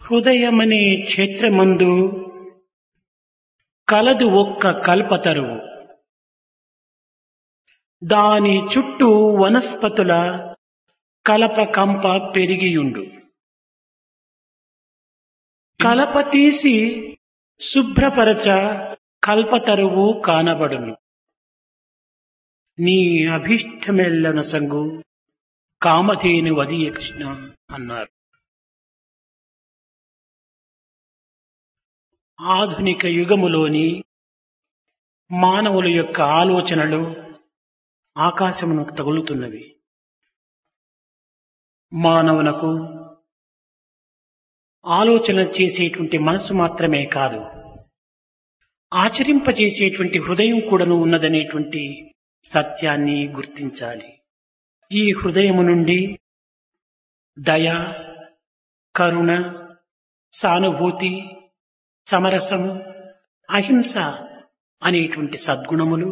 హృదయమనే క్షేత్రమందు కలదు ఒక్క కల్పతరువు దాని చుట్టూ వనస్పతుల కలప కంప పెరిగియుండు కలప తీసి శుభ్రపరచ కల్పతరువు కానబడును నీ అభీష్టమెల్లన సంగు కామధేను వదియ కృష్ణ అన్నారు ఆధునిక యుగములోని మానవుల యొక్క ఆలోచనలు ఆకాశమునకు తగులుతున్నవి మానవునకు ఆలోచన చేసేటువంటి మనసు మాత్రమే కాదు ఆచరింపచేసేటువంటి హృదయం కూడాను ఉన్నదనేటువంటి సత్యాన్ని గుర్తించాలి ఈ హృదయము నుండి దయ కరుణ సానుభూతి సమరసము అహింస అనేటువంటి సద్గుణములు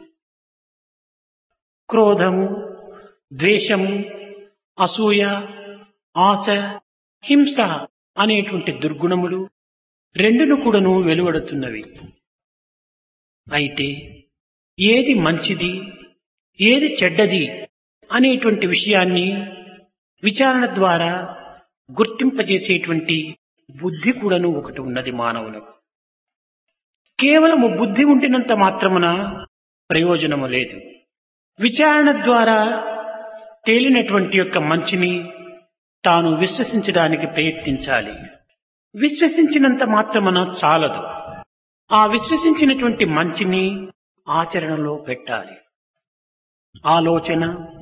క్రోధము ద్వేషము అసూయ ఆశ హింస అనేటువంటి దుర్గుణములు రెండును కూడాను వెలువడుతున్నవి అయితే ఏది మంచిది ఏది చెడ్డది అనేటువంటి విషయాన్ని విచారణ ద్వారా గుర్తింపజేసేటువంటి బుద్ధి కూడాను ఒకటి ఉన్నది మానవులకు కేవలము బుద్ధి ఉండినంత మాత్రమున ప్రయోజనము లేదు విచారణ ద్వారా తేలినటువంటి యొక్క మంచిని తాను విశ్వసించడానికి ప్రయత్నించాలి విశ్వసించినంత మాత్రమున చాలదు ఆ విశ్వసించినటువంటి మంచిని ఆచరణలో పెట్టాలి ఆలోచన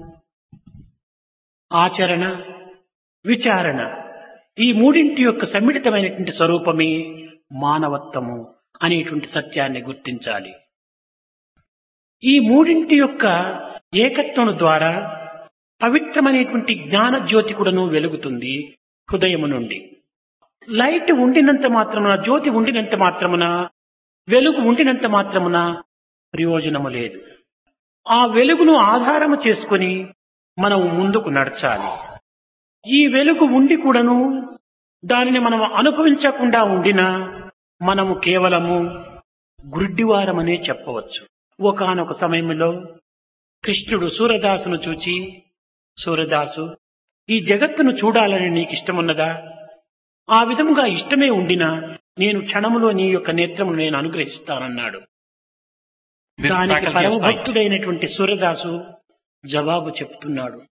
ఆచరణ విచారణ ఈ మూడింటి యొక్క సమ్మిళితమైనటువంటి స్వరూపమే మానవత్వము అనేటువంటి సత్యాన్ని గుర్తించాలి ఈ మూడింటి యొక్క ఏకత్వం ద్వారా పవిత్రమైనటువంటి జ్ఞాన జ్యోతి కూడాను వెలుగుతుంది హృదయము నుండి లైట్ ఉండినంత మాత్రమున జ్యోతి ఉండినంత మాత్రమున వెలుగు ఉండినంత మాత్రమున ప్రయోజనము లేదు ఆ వెలుగును ఆధారము చేసుకుని మనం ముందుకు నడచాలి ఈ వెలుగు ఉండి కూడాను దానిని మనం అనుభవించకుండా ఉండినా మనము కేవలము గుడ్డివారమనే చెప్పవచ్చు ఒకనొక సమయంలో కృష్ణుడు సూరదాసును చూచి సూరదాసు ఈ జగత్తును చూడాలని నీకు ఇష్టమున్నదా ఆ విధముగా ఇష్టమే ఉండినా నేను క్షణములో నీ యొక్క నేత్రమును నేను అనుగ్రహిస్తానన్నాడు This దానికి faculty of sight. పరమభక్తుడైనటువంటి సూరదాసు జవాబు చెప్తున్నాడు